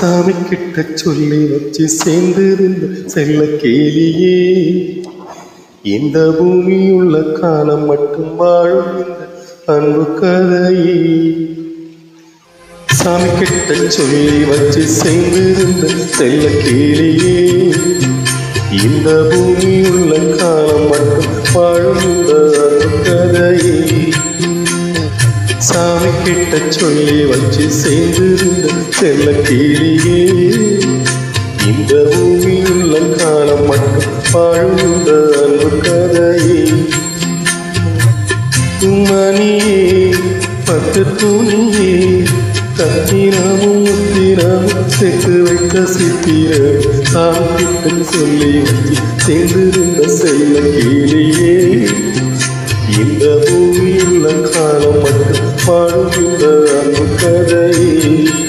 சாமி கிட்ட சொல்லி வச்சு சேர்ந்திருந்த செல்ல கேலியே இந்த பூமியுள்ள காலம் மட்டும் வாழும் இந்த அன்பு கதையே சாமி கிட்ட சொல்லி வச்சு சேர்ந்திருந்த செல்ல கேலியே இந்த பூமியுள்ள காலம் மட்டும் வாழும் இந்த அன்பு கதையே சாமி கிட்ட சொல்லி வச்சு சேர்ந்திருந்த செல்ல கீழியே இந்த பூமியுள்ள காலம் மட்டும் வாழ்ந்த அன்பு கதையே மணியே பட்டு துணியே கத்திரமும் முத்திரமும் சேர்த்து வைத்த சித்திரம் சாமி கிட்ட சொல்லி வச்சு சேர்ந்திருந்த செல்ல கீழியே இந்த பூமியுள்ள காலம் மட்டும் வாழ்கின்ற அன்பு கதையே